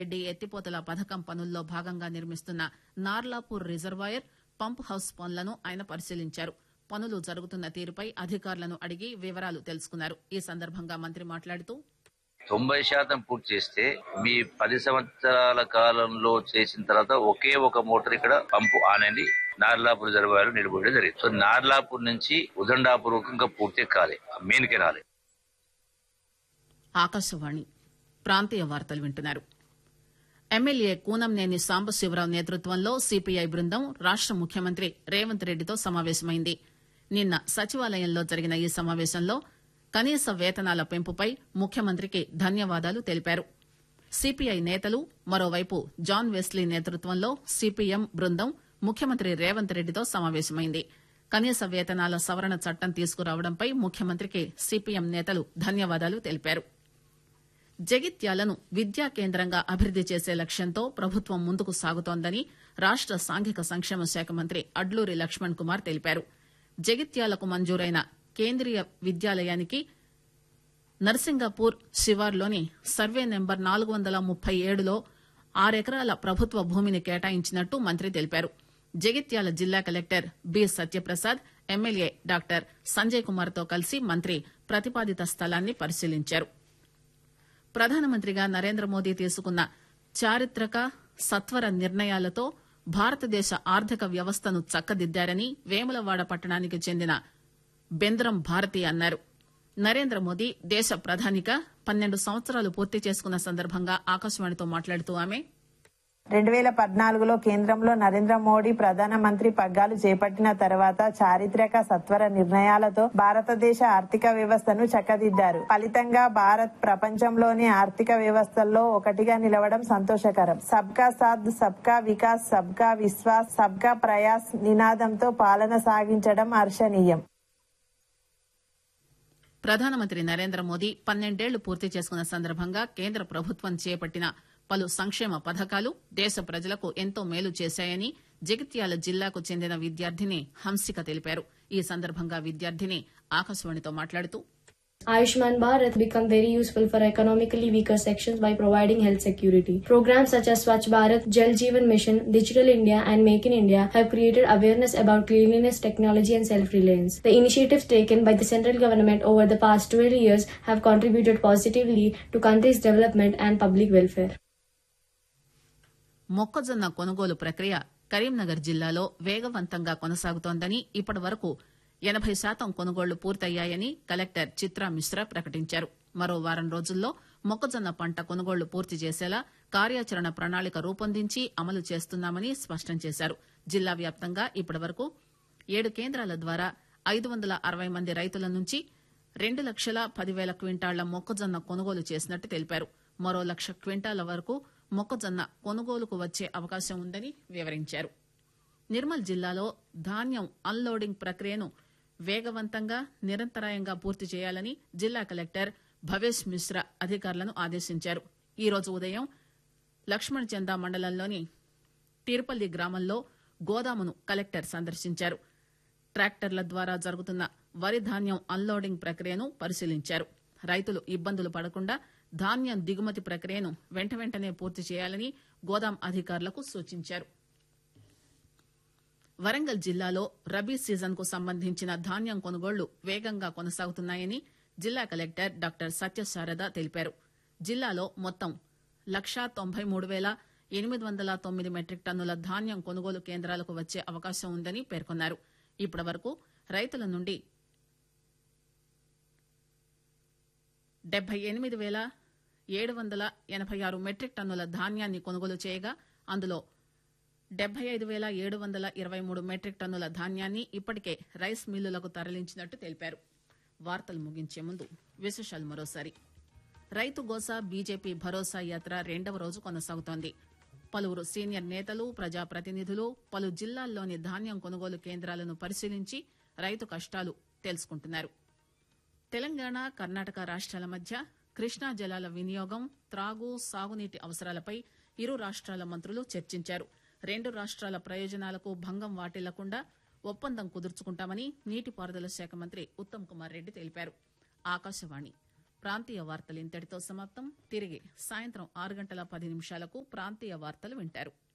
రెడ్డి ఎత్తిపోతల పథకం పనుల్లో భాగంగా నిర్మిస్తున్న నార్లాపూర్ రిజర్వాయర్ పంప్ హౌస్ పనులను ఆయన పరిశీలించారు పనులు జరుగుతున్న తీరుపై అధికారులను అడిగి వివరాలు తెలుసుకున్నారు ఈ సందర్భంగా మంత్రి మాట్లాడుతూ తొంభై శాతం పూర్తి చేస్తే మీ పది సంవత్సరాల కాలంలో చేసిన తర్వాత ఒకే ఒక మోటార్ ఇక్కడ పంపు ఆనంది నార్లాపూర్ రిజర్వాయర్ నిలబడి జరిగింది సో నార్లాపూర్ నుంచి ఉదండాపూర్ ఇంకా పూర్తి కాలే మెయిన్ కెనాలే ఆకాశవాణి ప్రాంతీయ వార్తలు వింటున్నారు ఎమ్మెల్యే కూనంనేని సాంబశివరావు నేతృత్వంలో సిపిఐ బృందం రాష్ట ముఖ్యమంత్రి రేవంత్ రెడ్డితో సమావేశమైంది నిన్న సచివాలయంలో జరిగిన ఈ సమావేశంలో కనీస వేతనాల పెంపుపై ముఖ్యమంత్రికి ధన్యవాదాలు తెలిపారు సిపిఐ నేతలు మరోవైపు జాన్ వెస్లీ నేతృత్వంలో సిపిఎం బృందం ముఖ్యమంత్రి రేవంత్ రెడ్డితో సమావేశమైంది కనీస వేతనాల సవరణ చట్టం తీసుకురావడంపై ముఖ్యమంత్రికి సిపిఎం నేతలు ధన్యవాదాలు తెలిపారు జగిత్యాలను విద్యా కేంద్రంగా అభివృద్ది చేసే లక్ష్యంతో ప్రభుత్వం ముందుకు సాగుతోందని రాష్ట సాంఘిక సంక్షేమ శాఖ మంత్రి అడ్లూరి లక్ష్మణ్ కుమార్ తెలిపారు జగిత్యాలకు మంజూరైన కేంద్రీయ విద్యాలయానికి నర్సింగాపూర్ శివార్లోని సర్వే నెంబర్ నాలుగు వందల ముప్పై ఏడులో ఆరెకరాల ప్రభుత్వ భూమిని కేటాయించినట్టు మంత్రి తెలిపారు జగిత్యాల జిల్లా collector B Satyaprasad MLA doctor Sanjay Kumar తో కలిసి మంత్రి ప్రతిపాదిత స్థలాన్ని పరిశీలించారు ప్రధానమంత్రిగా నరేంద్ర మోదీ తీసుకున్న చారిత్రక సత్వర నిర్ణయాలతో భారతదేశ ఆర్థిక వ్యవస్థను చక్కదిద్దారని వేములవాడ పట్టణానికి చెందిన బెంద్రం భారతి అన్నారు నరేంద్ర మోదీ దేశ ప్రధానిగా పన్నెండు సంవత్సరాలు పూర్తి చేసుకున్న సందర్భంగా ఆకాశవాణితో మాట్లాడుతూ ఆమె రెండు వేల పద్నాలుగులో కేంద్రంలో నరేంద్ర మోడీ ప్రధానమంత్రి పగ్గాలు చేపట్టిన తర్వాత చారిత్రక సత్వర నిర్ణయాలతో భారతదేశ ఆర్థిక వ్యవస్థను చక్కదిద్దారు ఫలితంగా భారత్ ప్రపంచంలోని ఆర్థిక వ్యవస్థల్లో ఒకటిగా నిలవడం సంతోషకరం సబ్కా సాథ్ సబ్కా వికాస్ సబ్కా విశ్వాస్ సబ్కా ప్రయాస్ నినాదంతో పాలన సాగించడం హర్షణీయం ప్రధానమంత్రి నరేంద్ర మోదీ పన్నెండేళ్లు పూర్తి చేసుకున్న సందర్భంగా కేంద్ర ప్రభుత్వం చేపట్టిన పలు సంక్షేమ పథకాలు దేశ ప్రజలకు ఎంతో మేలు చేశాయని జగిత్యాల జిల్లాకు చెందిన విద్యార్థిని హంసిక తెలిపారు ఈ సందర్భంగా విద్యార్థిని ఆకాశవాణితో మాట్లాడుతూ Ayushman Bharat become very useful for economically weaker sections by providing health security. Programs such as Swachh Bharat, Jal Jeevan Mission, Digital India and Make in India have created awareness about cleanliness, technology and self-reliance. The initiatives taken by the central government over the past 12 years have contributed positively to country's development and public welfare. మొక్కజొన్న కొనుగోలు ప్రక్రియ కరీంనగర్ జిల్లాలో వేగవంతంగా కొనసాగుతోందని ఇప్పటి వరకు ఎనబై శాతం కొనుగోళ్లు పూర్తయ్యాయని కలెక్టర్ చిత్రా మిశ్రా ప్రకటించారు మరో వారం రోజుల్లో మొక్కజొన్న పంట కొనుగోళ్లు పూర్తి చేసేలా కార్యాచరణ ప్రణాళిక రూపొందించి అమలు చేస్తున్నామని స్పష్టం చేశారు జిల్లా వ్యాప్తంగా ఇప్పటి వరకు ఏడు కేంద్రాల ద్వారా ఐదు వందల అరవై మంది రైతుల నుంచి రెండు లక్షల పదివేల క్వింటాళ్ల మొక్కజొన్న కొనుగోలు చేసినట్టు తెలిపారు మరో లక్ష క్వింటాల వరకు మొక్కజొన్న కొనుగోలుకు వచ్చే అవకాశం ఉందని వివరించారు నిర్మల్ జిల్లాలో ధాన్యం అన్లోడింగ్ ప్రక్రియను వేగవంతంగా నిరంతరాయంగా పూర్తి చేయాలని జిల్లా కలెక్టర్ భవేష్ మిశ్రా అధికారులను ఆదేశించారు ఈ రోజు ఉదయం లక్ష్మణ్ చందా మండలంలోని తీరుపల్లి గ్రామంలో గోదామును కలెక్టర్ సందర్శించారు ట్రాక్టర్ల ద్వారా జరుగుతున్న వరి ధాన్యం అన్లోడింగ్ ప్రక్రియను పరిశీలించారు రైతులు ఇబ్బందులు పడకుండా ధాన్యం దిగుమతి ప్రక్రియను వెంట వెంటనే పూర్తి చేయాలని గోదాం అధికారులకు సూచించారు వరంగల్ జిల్లాలో రబీ సీజన్ కు సంబంధించిన ధాన్యం కొనుగోళ్లు వేగంగా కొనసాగుతున్నాయని జిల్లా కలెక్టర్ డాక్టర్ సత్యశారద తెలిపారు జిల్లాలో మొత్తం లక్షా తొంభై మూడు వేల ఎనిమిది వందల తొమ్మిది మెట్రిక్ టన్నుల ధాన్యం కొనుగోలు కేంద్రాలకు వచ్చే అవకాశం ఉందని పేర్కొన్నారు ఇప్పటి వరకు రైతుల నుండి డెబ్బై ఎనిమిది వేల ఏడు వందల ఎనభై ఆరు మెట్రిక్ టన్నుల ధాన్యాన్ని కొనుగోలు చేయగా అందులో డెబ్బై ఐదు వేల ఏడు వందల ఇరవై మూడు మెట్రిక్ టన్నుల ధాన్యాన్ని ఇప్పటికే రైస్ మిల్లులకు తరలించినట్టు తెలిపారు వార్తలు ముగించే ముందు విశేషాలు మరోసారి రైతు గోసా బీజేపీ భరోసా యాత్ర రెండవ రోజు కొనసాగుతోంది పలువురు సీనియర్ నేతలు ప్రజాప్రతినిధులు పలు జిల్లాల్లోని ధాన్యం కొనుగోలు కేంద్రాలను పరిశీలించి రైతు కష్టాలు తెలుసుకుంటున్నారు తెలంగాణ కర్ణాటక రాష్ట్రాల మధ్య కృష్ణా జలాల వినియోగం త్రాగు సాగునీటి అవసరాలపై ఇరు రాష్ట్రాల మంత్రులు చర్చించారు రెండు రాష్ట్రాల ప్రయోజనాలకు భంగం వాటిల్లకుండా ఒప్పందం కుదుర్చుకుంటామని నీటిపారుదల శాఖ మంత్రి ఉత్తమ్ కుమార్ రెడ్డి తెలిపారు ఆకాశవాణి ప్రాంతీయ వార్తలు ఇంతటితో సమాప్తం తిరిగి సాయంత్రం ఆరు గంటల పది నిమిషాలకు ప్రాంతీయ వార్తలు వింటారు